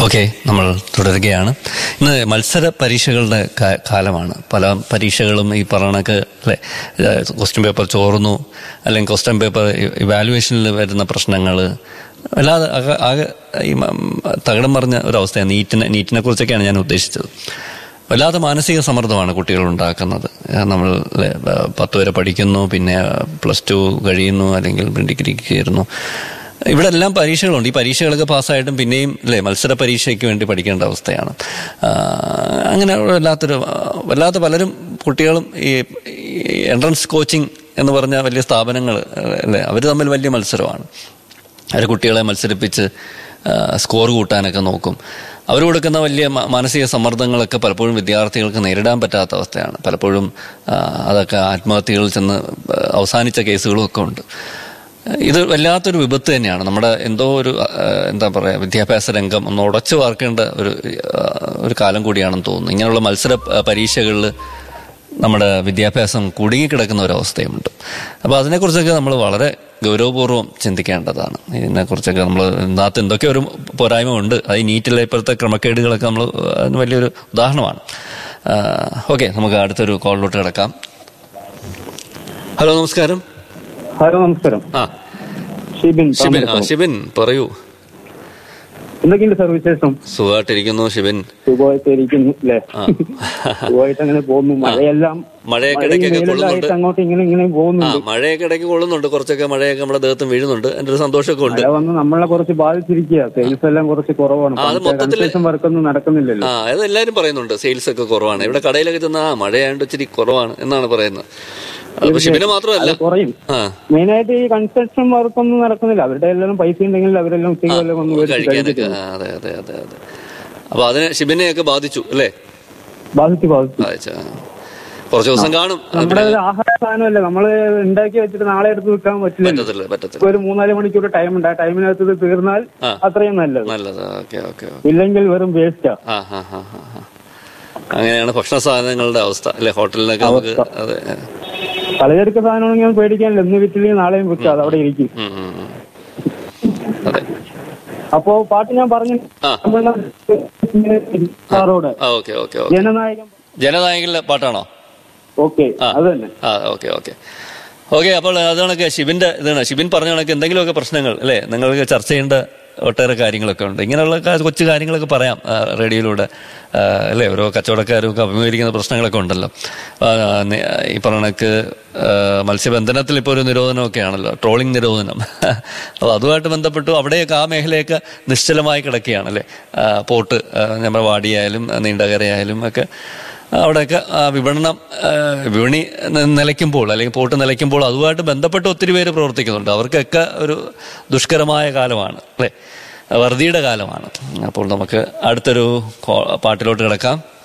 Okay നമ്മൾ തുടരുകയാണ് ഇന്ന് മത്സര പരീക്ഷകളുടെ കാ- കാലമാണ് പല പരീക്ഷകളും ഈ പറയണക്ക് അല്ലെ ക്വസ്റ്റ്യൻ പേപ്പർ ചോർന്നു അല്ലെങ്കിൽ ക്വസ്റ്റ്യൻ പേപ്പർ ഇവാലുവേഷനിൽ വരുന്ന പ്രശ്നങ്ങൾ അല്ലാതെ ആകെ ആകെ ഈ മ- തകിടം പറഞ്ഞ ഒരവസ്ഥയാണ് നീറ്റിനെ നീറ്റിനെ കുറിച്ചൊക്കെയാണ് ഞാൻ ഉദ്ദേശിച്ചത് വല്ലാത്ത മാനസിക സമ്മർദ്ദമാണ് കുട്ടികൾ ഉണ്ടാക്കുന്നത് ഏഹ് നമ്മൾ ലെ, ഏഹ് പത്ത് വരെ പഠിക്കുന്നു പിന്നെ പ്ലസ് ടു കഴിയുന്നു അല്ലെങ്കിൽ ഡിഗ്രിക്ക് കയറുന്നു ഇവിടെ എല്ലാം പരീക്ഷകളുണ്ട് ഈ പരീക്ഷകളൊക്കെ പാസ്സായിട്ടും പിന്നെയും അല്ലേ മത്സര പരീക്ഷയ്ക്ക് വേണ്ടി പഠിക്കേണ്ട അവസ്ഥയാണ് ആ, അങ്ങനെ വല്ലാത്തൊരു ആ, വല്ലാത്ത പലരും കുട്ടികളും ഈ എൻട്രൻസ് കോച്ചിങ് എന്ന് പറഞ്ഞ വലിയ സ്ഥാപനങ്ങൾ അല്ലേ അവർ തമ്മിൽ വലിയ മത്സരമാണ് അവർ കുട്ടികളെ മത്സരിപ്പിച്ച് ആ, സ്കോർ കൂട്ടാനൊക്കെ നോക്കും അവർ കൊടുക്കുന്ന വലിയ മ- മാനസിക സമ്മർദ്ദങ്ങളൊക്കെ പലപ്പോഴും വിദ്യാർത്ഥികൾക്ക് നേരിടാൻ പറ്റാത്ത അവസ്ഥയാണ് പലപ്പോഴും ആ, അതൊക്കെ ആത്മഹത്യകളിൽ ചെന്ന് അവസാനിച്ച കേസുകളും ഒക്കെ ഉണ്ട് ഇത് വല്ലാത്തൊരു വിപത്ത് തന്നെയാണ് നമ്മുടെ എന്തോ ഒരു ആ, എന്താ പറയുക വിദ്യാഭ്യാസ രംഗം ഒന്ന് ഉടച്ചു വാർക്കേണ്ട ഒരു ആ, ഒരു കാലം കൂടിയാണെന്ന് തോന്നുന്നു ഇങ്ങനെയുള്ള മത്സര പരീക്ഷകളിൽ നമ്മുടെ വിദ്യാഭ്യാസം കുടുങ്ങിക്കിടക്കുന്ന ഒരവസ്ഥയുമുണ്ട് അപ്പോൾ അതിനെക്കുറിച്ചൊക്കെ നമ്മൾ വളരെ ഗൗരവപൂർവ്വം ചിന്തിക്കേണ്ടതാണ് ഇതിനെക്കുറിച്ചൊക്കെ നമ്മൾ ഇതിനകത്ത് എന്തൊക്കെ ഒരു പോരായ്മ ഉണ്ട് അത് ഈ നീറ്റിലെ ഇപ്പോഴത്തെ ക്രമക്കേടുകളൊക്കെ നമ്മൾ അതിന് വലിയൊരു ഉദാഹരണമാണ് ഓക്കെ നമുക്ക് അടുത്തൊരു കോളിലോട്ട് കിടക്കാം ഹലോ നമസ്കാരം ഹലോ നമസ്കാരം ആ ഷിബിൻ ഷിബിൻ ആ താമരക്കുളം. ഷിബിൻ പറയൂ എന്തൊക്കെയുണ്ട് സാർ വിശേഷം സുഖമായിട്ടിരിക്കുന്നു ഷിബിൻ സുഖമായിട്ട് ഇരിക്കുന്നു അല്ലേ ആ. സുഖമായിട്ട് അങ്ങനെ പോകുന്നു മഴയെല്ലാം മഴയൊക്കെ മഴയും ഇടയ്ക്കൊക്കെ വെയിലെല്ലാം കൊള്ളുന്നുണ്ട് ആയിട്ട് അങ്ങോട്ട് ഇങ്ങനെ ഇങ്ങനെ ആ പോകുന്നുണ്ട് മഴയൊക്കെ ഇടയ്ക്ക് കൊള്ളുന്നുണ്ട് കുറച്ചൊക്കെ മഴയൊക്കെ നമ്മുടെ ദേഹത്തും വീഴുന്നുണ്ട് എൻ്റെ ഒരു സന്തോഷമൊക്കെ ഉണ്ട് മഴ വന്ന് നമ്മളെ കുറച്ച് ബാധിച്ചിരിക്കുക സെയിൽസ് എല്ലാം കുറച്ച് കുറവാണ് ആ, അത് മൊത്തത്തില് കൺസ്ട്രക്ഷൻ വർക്കൊന്നും നടക്കുന്നില്ലല്ലോ ആ അത് എല്ലാവരും പറയുന്നുണ്ട് സെയിൽസ് ഒക്കെ കുറവാണ് ഇവിടെ കടയിലൊക്കെ ചെന്ന ആ മഴയായോണ്ട് ഇച്ചിരി കുറവാണ് എന്നാണ് പറയുന്നത് അതിപ്പോ ഷിബിന് മാത്രമല്ല അത് കുറയും ആ മെയിനായിട്ട് ഈ കൺസ്ട്രക്ഷൻ വർക്കൊന്നും നടക്കുന്നില്ല അവരുടെ എല്ലാം പൈസ ഉണ്ടെങ്കിൽ അവരെല്ലാം ഉച്ചയ്ക്ക് വല്ലതും ഒന്ന് മേടിച്ച് കഴിക്കാനൊക്കെ കഴിച്ചിട്ട് ആ, അതെ അതെ അതെ അതെ അപ്പൊ അതിനെ ഷിബിനെയൊക്കെ ബാധിച്ചു അല്ലേ ബാധിച്ചു ബാധിച്ചു ബാധിച്ച ആ. കുറച്ച് ദിവസം കാണും നമ്മുടെ ഒരു ആഹാര സാധനമല്ല നമ്മള് ഉണ്ടാക്കി വെച്ചിട്ട് നാളെ എടുത്ത് വിൽക്കാൻ പറ്റില്ല പറ്റത്തില്ല പറ്റത്തില്ല ഇപ്പൊ ഒരു മൂന്നാല് മണിക്കൂർ ടൈം ഉണ്ട് ആ ടൈമിനകത്ത് ഇത് തീർന്നാൽ ആ. അത്രയും നല്ലത് നല്ലത് ഓക്കെ ഓക്കെ ഇല്ലെങ്കിൽ വെറും വേസ്റ്റാ ആ ഹാ ഹാ ഹാ ഹാ. അങ്ങനെയാണ് ഭക്ഷണ സാധനങ്ങളുടെ അവസ്ഥ അല്ലെ ഹോട്ടലിനൊക്കെ നമുക്ക് അതെ പലചരക്ക് സാധനമാണെങ്കിൽ പേടിക്കാനില്ല ഇന്ന് വിറ്റില്ലെങ്കിൽ നാളെയും വിൽക്കാം അത് അവിടെ ഇരിക്കും ഉം, ഉം, ഉം. അതെ അപ്പോ പാട്ട് ഞാൻ പറഞ്ഞു ആ. സാറോട് ആ ഓക്കെ ഓക്കെ ഓക്കെ ജനനായകൻ ജനനായകനിലെ പാട്ടാണോ ഓക്കെ ആ. അത് തന്നെ ആ ഓക്കെ ഓക്കെ ഓക്കെ അപ്പോൾ അത് കണക്ക് ഷിബിന്റെ ഇതാണ് ഷിബിൻ പറഞ്ഞ കണക്ക് എന്തെങ്കിലുമൊക്കെ പ്രശ്നങ്ങൾ അല്ലേ നിങ്ങൾക്ക് ചർച്ച ചെയ്യേണ്ട ഒട്ടേറെ കാര്യങ്ങളൊക്കെ ഉണ്ട് ഇങ്ങനെയുള്ള കാ- കൊച്ചു കാര്യങ്ങളൊക്കെ പറയാം ആ, റേഡിയോയിലൂടെ ആ, അല്ലേ ഓരോ കച്ചവടക്കാരും ഒക്കെ അഭിമുഖീകരിക്കുന്ന പ്രശ്നങ്ങളൊക്കെ ഉണ്ടല്ലോ ആ, നി- ഈ പറഞ്ഞ കണക്ക് ആ, മത്സ്യബന്ധനത്തിൽ ഇപ്പോൾ ഒരു നിരോധനമൊക്കെ ആണല്ലോ ട്രോളിംഗ് നിരോധനം അപ്പോൾ അതുമായിട്ട് ബന്ധപ്പെട്ടു അവിടെയൊക്കെ ആ മേഖലയൊക്കെ നിശ്ചലമായി കിടക്കുകയാണ് അല്ലേ ആ, പോർട്ട് ആ, നമ്മുടെ വാടിയായാലും നീണ്ടകരയായാലും ഒക്കെ അവിടെയൊക്കെ ആ വിപണനം ആ, വിപണി ന- നിലയ്ക്കുമ്പോൾ അല്ലെങ്കിൽ പോട്ട് നിലയ്ക്കുമ്പോൾ അതുമായിട്ട് ബന്ധപ്പെട്ട് ഒത്തിരി പേര് പ്രവർത്തിക്കുന്നുണ്ട് അവർക്കൊക്കെ ഒരു ദുഷ്കരമായ കാലമാണ് അല്ലേ വറുതിയുടെ കാലമാണ് അപ്പോൾ നമുക്ക് അടുത്തൊരു കോ- പാട്ടിലോട്ട് കിടക്കാം